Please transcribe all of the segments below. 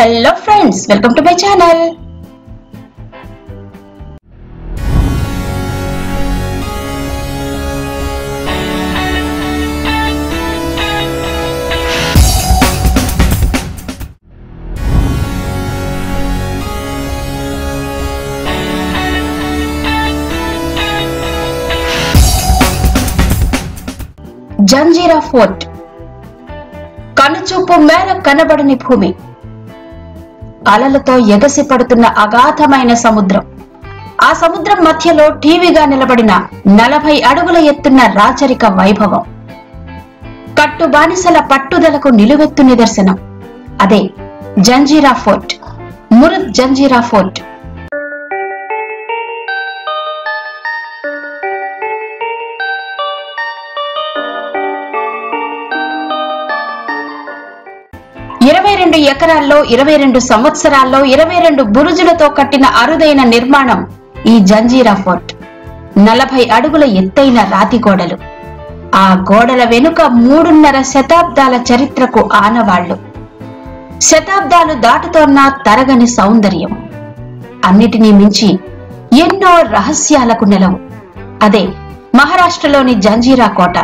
hello friends welcome to my channel Janjira fort కనుచూపు మేర కనబడని భూమి అలలతో ఎగసి పడుతున్న అగాధమైన సముద్రం ఆ సముద్రం మధ్యలో టీవీగా నిలబడిన నలభై అడుగుల ఎత్తున్న రాచరిక వైభవం కట్టు బానిసల పట్టుదలకు నిలువెత్తు నిదర్శనం అదే జంజీరా ఫోర్ట్ మురుద్ జంజీరా ఫోర్ట్ ఇరవై రెండు ఎకరాల్లో ఇరవై రెండు సంవత్సరాల్లో ఇరవై రెండు బురుజులతో కట్టిన అరుదైన నిర్మాణం ఈ జంజీరా ఫోర్ట్ నలభై అడుగుల ఎత్తైన రాతి గోడలు ఆ గోడల వెనుక మూడున్నర శతాబ్దాల చరిత్రకు ఆనవాళ్లు శతాబ్దాలు దాటుతోన్న తరగని సౌందర్యం అన్నిటినీ మించి ఎన్నో రహస్యాలకు నెలవు అదే మహారాష్ట్రలోని జంజీరా కోట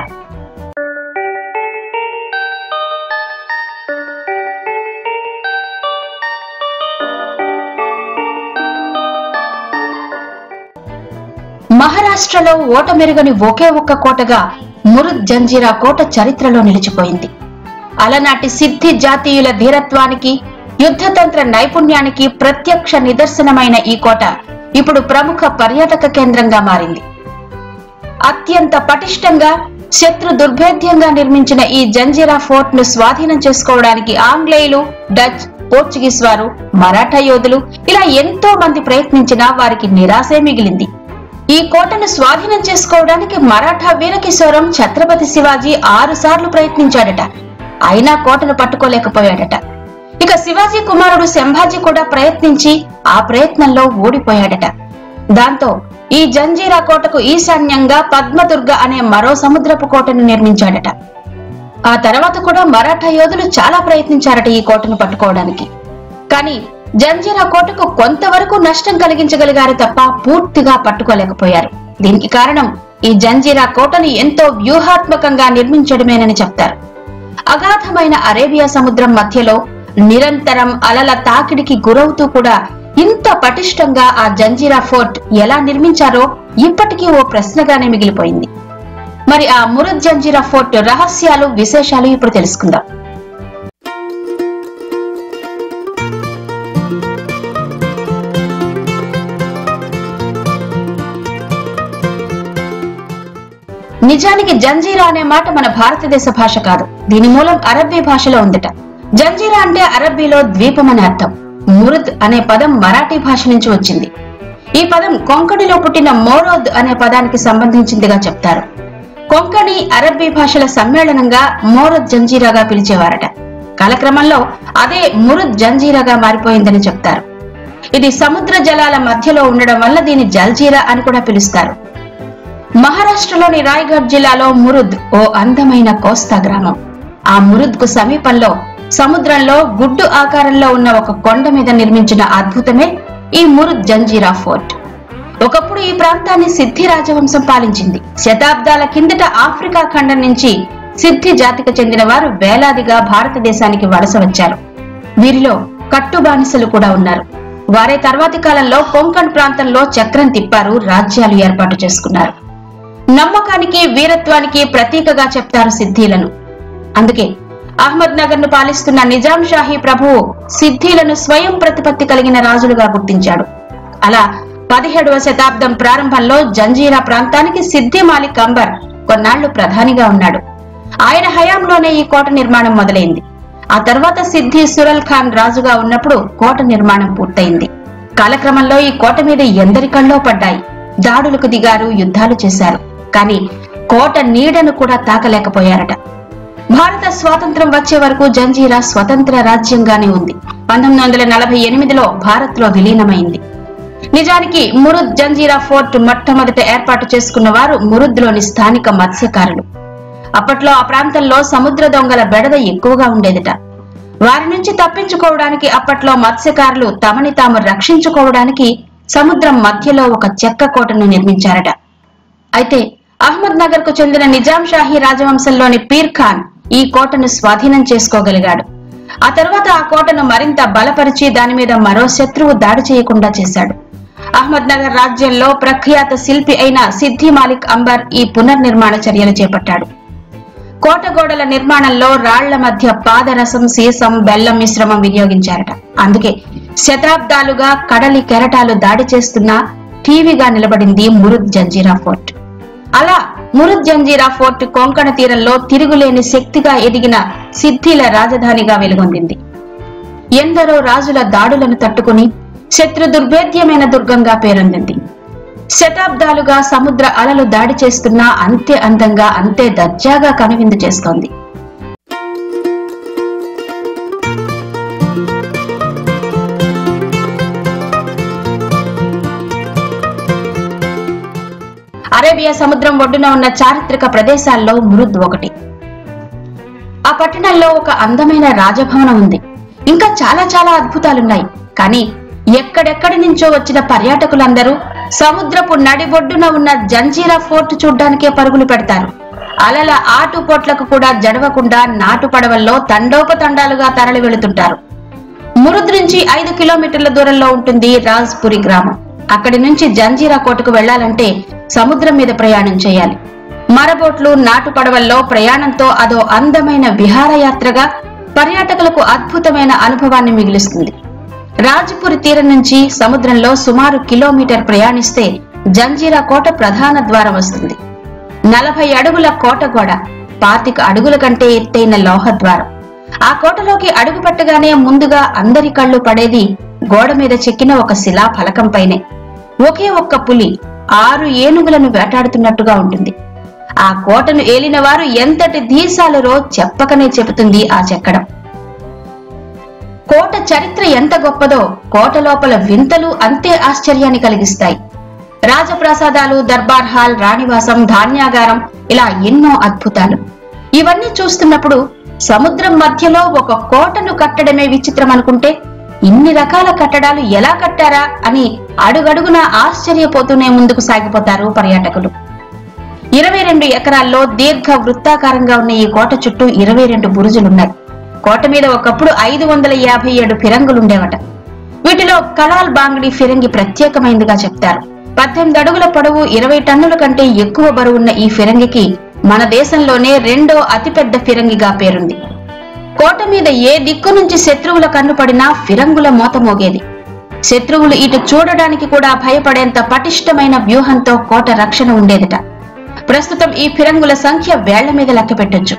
మహారాష్ట్రలో ఓటమెరుగని ఒకే ఒక్క కోటగా మురుద్ జంజీరా కోట చరిత్రలో నిలిచిపోయింది అలనాటి సిద్ధి జాతీయుల ధీరత్వానికి యుద్ధతంత్ర నైపుణ్యానికి ప్రత్యక్ష నిదర్శనమైన ఈ కోట ఇప్పుడు ప్రముఖ పర్యాటక కేంద్రంగా మారింది అత్యంత పటిష్టంగా శత్రు దుర్భేద్యంగా నిర్మించిన ఈ జంజీరా ఫోర్ట్ ను స్వాధీనం చేసుకోవడానికి ఆంగ్లేయులు డచ్ పోర్చుగీస్ వారు మరాఠా యోధులు ఇలా ఎంతో మంది ప్రయత్నించినా వారికి నిరాశే మిగిలింది ఈ కోటను స్వాధీనం చేసుకోవడానికి మరాఠా వీరకిశోరం ఛత్రపతి శివాజీ ఆరు సార్లు ప్రయత్నించాడట అయినా కోటను పట్టుకోలేకపోయాడట ఇక శివాజీ కుమారుడు సంభాజీ కూడా ప్రయత్నించి ఆ ప్రయత్నంలో ఓడిపోయాడట దాంతో ఈ జంజీరా కోటకు ఈశాన్యంగా పద్మదుర్గ అనే మరో సముద్రపు కోటను నిర్మించాడట ఆ తర్వాత కూడా మరాఠా యోధులు చాలా ప్రయత్నించారట ఈ కోటను పట్టుకోవడానికి కానీ జంజీరా కోటకు కొంతవరకు నష్టం కలిగించగలిగారు తప్ప పూర్తిగా పట్టుకోలేకపోయారు దీనికి కారణం ఈ జంజీరా కోటను ఎంతో వ్యూహాత్మకంగా నిర్మించడమేనని చెప్తారు అగాధమైన అరేబియా సముద్రం మధ్యలో నిరంతరం అలల తాకిడికి గురవుతూ కూడా ఇంత పటిష్టంగా ఆ జంజీరా ఫోర్ట్ ఎలా నిర్మించారో ఇప్పటికీ ఓ ప్రశ్నగానే మిగిలిపోయింది మరి ఆ మురుద్ జంజీరా ఫోర్ట్ రహస్యాలు విశేషాలు ఇప్పుడు తెలుసుకుందాం నిజానికి జంజీరా అనే మాట మన భారతదేశ భాష కాదు దీని మూలం అరబ్బీ భాషలో ఉందట జంజీరా అంటే అరబ్బీలో ద్వీపం అని అర్థం మురుద్ అనే పదం మరాఠీ భాష నుంచి వచ్చింది ఈ పదం కొంకణిలో పుట్టిన మోరోద్ అనే పదానికి సంబంధించిందిగా చెప్తారు కొంకణి అరబ్బీ భాషల సమ్మేళనంగా మోరద్ జంజీరాగా పిలిచేవారట కాలక్రమంలో అదే మురుద్ జంజీరాగా మారిపోయిందని చెప్తారు ఇది సముద్ర జలాల మధ్యలో ఉండడం వల్ల దీని జల్జీరా అని కూడా పిలుస్తారు మహారాష్ట్రలోని రాయ్గఢ్ జిల్లాలో మురుద్ ఓ అందమైన కోస్తా గ్రామం ఆ మురుద్ కు సమీపంలో సముద్రంలో గుడ్డు ఆకారంలో ఉన్న ఒక కొండ మీద నిర్మించిన అద్భుతమే ఈ మురుద్ జంజీరా ఫోర్ట్ ఒకప్పుడు ఈ ప్రాంతాన్ని సిద్ధి రాజవంశం పాలించింది శతాబ్దాల కిందట ఆఫ్రికా ఖండం నుంచి సిద్ధి జాతికి చెందిన వారు వేలాదిగా భారతదేశానికి వలస వచ్చారు వీరిలో కట్టు బానిసలు కూడా ఉన్నారు వారే తర్వాతి కాలంలో కొంకణ్ ప్రాంతంలో చక్రం తిప్పారు రాజ్యాలు ఏర్పాటు చేసుకున్నారు నమ్మకానికి వీరత్వానికి ప్రతీకగా చెప్తారు సిద్ధీలను అందుకే అహ్మద్ నగర్ ను పాలిస్తున్న నిజాం షాహీ ప్రభువు సిద్ధీలను స్వయం ప్రతిపత్తి కలిగిన రాజులుగా గుర్తించాడు అలా పదిహేడవ శతాబ్దం ప్రారంభంలో జంజీరా ప్రాంతానికి సిద్ధి మాలిక్ అంబర్ కొన్నాళ్లు ప్రధానిగా ఉన్నాడు ఆయన హయాంలోనే ఈ కోట నిర్మాణం మొదలైంది ఆ తర్వాత సిద్ధి సురల్ ఖాన్ రాజుగా ఉన్నప్పుడు కోట నిర్మాణం పూర్తయింది కాలక్రమంలో ఈ కోట మీద ఎందరి కళ్ళో పడ్డాయి దాడులకు దిగారు యుద్ధాలు చేశారు కానీ కోట నీడను కూడా తాకలేకపోయారట భారత స్వాతంత్రం వచ్చే వరకు జంజీరా స్వతంత్ర రాజ్యంగానే ఉంది పంతొమ్మిది వందల నలభై ఎనిమిదిలో భారత్ లో విలీనమైంది నిజానికి మురుద్ జంజీరా ఫోర్ట్ మొట్టమొదట ఏర్పాటు చేసుకున్న వారు మురుద్లోని స్థానిక మత్స్యకారులు అప్పట్లో ఆ ప్రాంతంలో సముద్ర దొంగల బెడద ఎక్కువగా ఉండేదట వారి నుంచి తప్పించుకోవడానికి అప్పట్లో మత్స్యకారులు తమని తాము రక్షించుకోవడానికి సముద్రం మధ్యలో ఒక చెక్క కోటను నిర్మించారట అయితే అహ్మద్ నగర్ కు చెందిన నిజాం షాహీ రాజవంశంలోని పీర్ ఖాన్ ఈ కోటను స్వాధీనం చేసుకోగలిగాడు ఆ తర్వాత ఆ కోటను మరింత బలపరిచి దాని మీద మరో శత్రువు దాడి చేయకుండా చేశాడు అహ్మద్ నగర్ రాజ్యంలో ప్రఖ్యాత శిల్పి అయిన సిద్ధి మాలిక్ అంబర్ ఈ పునర్నిర్మాణ చర్యలు చేపట్టాడు కోట గోడల నిర్మాణంలో రాళ్ల మధ్య పాదరసం సీసం బెల్లం మిశ్రమం వినియోగించారట అందుకే శతాబ్దాలుగా కడలి కెరటాలు దాడి చేస్తున్న టీవీగా నిలబడింది మురుద్ జంజీరా ఫోర్ట్ అలా మురుద్ జంజీరా ఫోర్ట్ కొంకణ తీరంలో తిరుగులేని శక్తిగా ఎదిగిన సిద్ధిల రాజధానిగా వెలుగొందింది ఎందరో రాజుల దాడులను తట్టుకుని శత్రు దుర్భేద్యమైన దుర్గంగా పేరొందింది శతాబ్దాలుగా సముద్ర అలలు దాడి చేస్తున్నా అంతే అందంగా అంతే దర్జాగా కనువిందు చేస్తోంది అరేబియా సముద్రం ఒడ్డున ఉన్న చారిత్రక ప్రదేశాల్లో మురుద్ ఒకటి ఆ పట్టణంలో ఒక అందమైన రాజభవనం ఉంది ఇంకా చాలా చాలా అద్భుతాలున్నాయి కానీ ఎక్కడెక్కడి నుంచో వచ్చిన పర్యాటకులందరూ సముద్రపు నడిబొడ్డున ఉన్న జంజీరా ఫోర్ట్ చూడ్డానికే పరుగులు పెడతారు అలల ఆటుపోట్లకు కూడా జడవకుండా నాటు పడవల్లో తండోపతండాలుగా తరలి వెళుతుంటారు మురుద్ నుంచి ఐదు కిలోమీటర్ల దూరంలో ఉంటుంది రాజ్పురి గ్రామం అక్కడి నుంచి జంజీరా కోటకు వెళ్లాలంటే సముద్రం మీద ప్రయాణం చేయాలి మరబోట్లు నాటు పడవల్లో ప్రయాణంతో అదో అందమైన విహారయాత్రగా పర్యాటకులకు అద్భుతమైన అనుభవాన్ని మిగిలిస్తుంది రాజ్పురి తీరం నుంచి సముద్రంలో సుమారు కిలోమీటర్ ప్రయాణిస్తే జంజీరా కోట ప్రధాన ద్వారం వస్తుంది నలభై అడుగుల కోట గోడ పాతిక అడుగుల కంటే ఎత్తైన లోహ ద్వారం ఆ కోటలోకి అడుగు పెట్టగానే ముందుగా అందరి కళ్ళు పడేది గోడ మీద చెక్కిన ఒక శిలా ఫలకంపైనే ఒకే ఒక్క పులి ఆరు ఏనుగులను వేటాడుతున్నట్టుగా ఉంటుంది ఆ కోటను ఏలిన వారు ఎంతటి ధీశాలురో చెప్పకనే చెబుతుంది ఆ చెక్కడం కోట చరిత్ర ఎంత గొప్పదో కోట లోపల వింతలు అంతే ఆశ్చర్యాన్ని కలిగిస్తాయి రాజప్రాసాదాలు దర్బార్ హాల్ రాణివాసం ధాన్యాగారం ఇలా ఎన్నో అద్భుతాలు ఇవన్నీ చూస్తున్నప్పుడు సముద్రం మధ్యలో ఒక కోటను కట్టడమే విచిత్రం అనుకుంటే ఇన్ని రకాల కట్టడాలు ఎలా కట్టారా అని అడుగడుగునా ఆశ్చర్యపోతూనే ముందుకు సాగిపోతారు పర్యాటకులు ఇరవై రెండు ఎకరాల్లో దీర్ఘ వృత్తాకారంగా ఉన్న ఈ కోట చుట్టూ ఇరవై రెండు బురుజులున్నాయి కోట మీద ఒకప్పుడు ఐదు వందల యాభై ఏడు ఫిరంగులుండేవట వీటిలో కలాల్ బాంగ్డీ ఫిరంగి ప్రత్యేకమైందిగా చెప్తారు పద్దెనిమిది అడుగుల పొడవు ఇరవై టన్నుల కంటే ఎక్కువ బరువున్న ఈ ఫిరంగికి మన దేశంలోనే రెండో అతిపెద్ద ఫిరంగిగా పేరుంది కోట మీద ఏ దిక్కు నుంచి శత్రువుల కన్ను పడినా ఫిరంగుల మోత మోగేది శత్రువులు ఇటు చూడడానికి కూడా భయపడేంత పటిష్టమైన వ్యూహంతో కోట రక్షణ ఉండేదట ప్రస్తుతం ఈ ఫిరంగుల సంఖ్య వేళ్ల మీద లెక్క పెట్టొచ్చు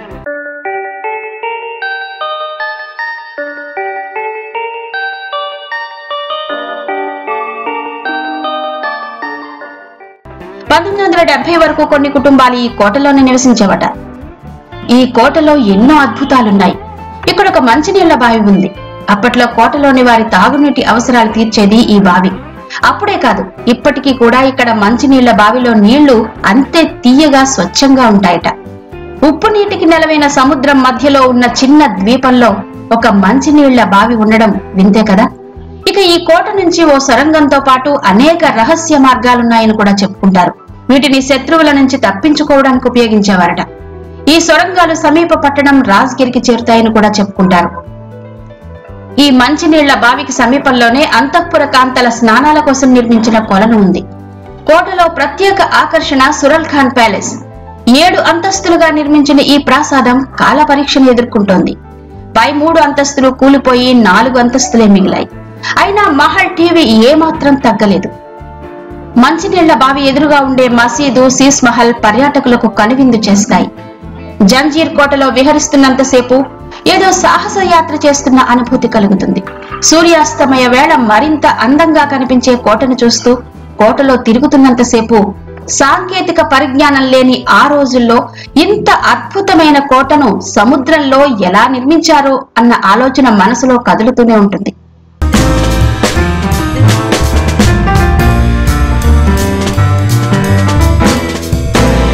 పంతొమ్మిది వందల డెబ్బై వరకు కొన్ని కుటుంబాలు ఈ కోటలోనే నివసించేవట ఈ కోటలో ఎన్నో అద్భుతాలున్నాయి ఇక్కడ ఒక మంచినీళ్ల బావి ఉంది అప్పట్లో కోటలోని వారి తాగునీటి అవసరాలు తీర్చేది ఈ బావి అప్పుడే కాదు ఇప్పటికీ కూడా ఇక్కడ మంచినీళ్ల బావిలో నీళ్లు అంతే తీయగా స్వచ్ఛంగా ఉంటాయట ఉప్పు నీటికి నెలవైన సముద్రం మధ్యలో ఉన్న చిన్న ద్వీపంలో ఒక మంచినీళ్ల బావి ఉండడం వింతే కదా ఇక ఈ కోట నుంచి ఓ సొరంగంతో పాటు అనేక రహస్య మార్గాలున్నాయని కూడా చెప్పుకుంటారు వీటిని శత్రువుల నుంచి తప్పించుకోవడానికి ఉపయోగించేవారట ఈ సొరంగాలు సమీప పట్టణం రాజ్గిరికి చేరుతాయని కూడా చెప్పుకుంటారు ఈ మంచినీళ్ల బావికి సమీపంలోనే అంతఃపుర కాంతల స్నానాల కోసం నిర్మించిన కొలను ఉంది కోటలో ప్రత్యేక ఆకర్షణ సురల్ ఖాన్ ప్యాలెస్ ఏడు అంతస్తులుగా నిర్మించిన ఈ ప్రాసాదం కాల పరీక్షను ఎదుర్కొంటోంది పై మూడు అంతస్తులు కూలిపోయి నాలుగు అంతస్తులే మిగిలాయి అయినా మహల్ టీవీ ఏమాత్రం తగ్గలేదు మంచినీళ్ల బావి ఎదురుగా ఉండే మసీదు సీస్ మహల్ పర్యాటకులకు కనువిందు చేస్తాయి జంజీర్ కోటలో విహరిస్తున్నంతసేపు ఏదో సాహస యాత్ర చేస్తున్న అనుభూతి కలుగుతుంది సూర్యాస్తమయ వేళ మరింత అందంగా కనిపించే కోటను చూస్తూ కోటలో తిరుగుతున్నంతసేపు సాంకేతిక పరిజ్ఞానం లేని ఆ రోజుల్లో ఇంత అద్భుతమైన కోటను సముద్రంలో ఎలా నిర్మించారో అన్న ఆలోచన మనసులో కదులుతూనే ఉంటుంది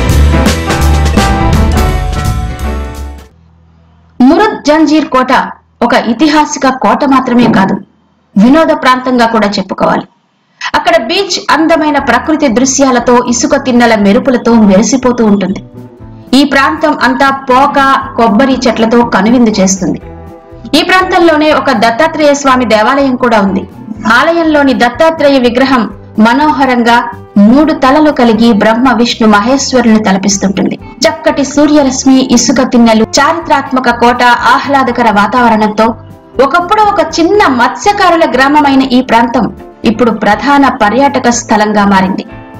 మురద్ జంజీర్ కోట ఒక ఇతిహాసిక కోట మాత్రమే కాదు వినోద ప్రాంతంగా కూడా చెప్పుకోవాలి అక్కడ బీచ్ అందమైన ప్రకృతి దృశ్యాలతో ఇసుక తిన్నెల మెరుపులతో మెరిసిపోతూ ఉంటుంది ఈ ప్రాంతం అంతా పోక కొబ్బరి చెట్లతో కనువిందు చేస్తుంది ఈ ప్రాంతంలోనే ఒక దత్తాత్రేయ స్వామి దేవాలయం కూడా ఉంది ఆలయంలోని దత్తాత్రేయ విగ్రహం మనోహరంగా మూడు తలలు కలిగి బ్రహ్మ విష్ణు మహేశ్వరుని తలపిస్తుంటుంది చక్కటి సూర్యరశ్మి ఇసుక తిన్నెలు చారిత్రాత్మక కోట ఆహ్లాదకర వాతావరణంతో ఒకప్పుడు ఒక చిన్న మత్స్యకారుల గ్రామమైన ఈ ప్రాంతం ఇప్పుడు ప్రధాన పర్యాటక స్థలంగా మారింది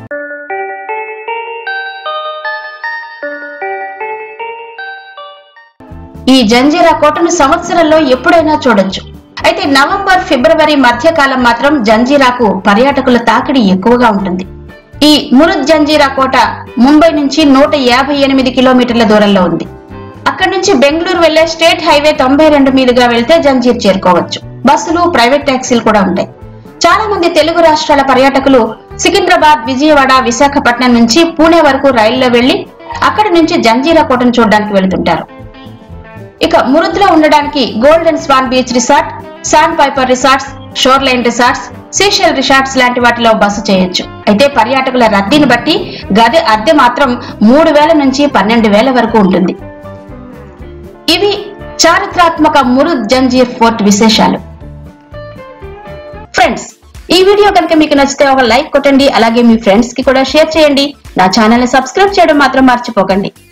ఈ జంజీరా కోటను సంవత్సరంలో ఎప్పుడైనా చూడొచ్చు అయితే నవంబర్ ఫిబ్రవరి మధ్యకాలం మాత్రం జంజీరాకు పర్యాటకుల తాకిడి ఎక్కువగా ఉంటుంది ఈ మురుద్ జంజీరా కోట ముంబై నుంచి నూట యాభై ఎనిమిది కిలోమీటర్ల దూరంలో ఉంది అక్కడి నుంచి బెంగళూరు వెళ్లే స్టేట్ హైవే తొంభై రెండు మీదుగా వెళ్తే జంజీర్ చేరుకోవచ్చు బస్సులు ప్రైవేట్ ట్యాక్సీలు కూడా ఉంటాయి చాలా మంది తెలుగు రాష్ట్రాల పర్యాటకులు సికింద్రాబాద్ విజయవాడ విశాఖపట్నం నుంచి పూణే వరకు రైల్లో వెళ్లి అక్కడి నుంచి జంజీరా కోటను చూడడానికి వెళుతుంటారు ఇక మురుద్లో ఉండడానికి golden swan beach resort sandpiper resorts shoreline resorts seashell resorts లాంటి వాటిలో బస చేయొచ్చు అయితే పర్యాటకుల రద్దీని బట్టి గది అద్దె మాత్రం మూడు వేల నుంచి పన్నెండు వేల వరకు ఉంటుంది ఇవి చారిత్రాత్మక మురుద్ జంజీర్ ఫోర్ట్ విశేషాలు ఫ్రెండ్స్ ఈ వీడియో కనుక మీకు నచ్చితే ఒక లైక్ కొట్టండి అలాగే మీ ఫ్రెండ్స్ కి కూడా షేర్ చేయండి నా ఛానల్ ని సబ్స్క్రైబ్ చేయడం మాత్రం మర్చిపోకండి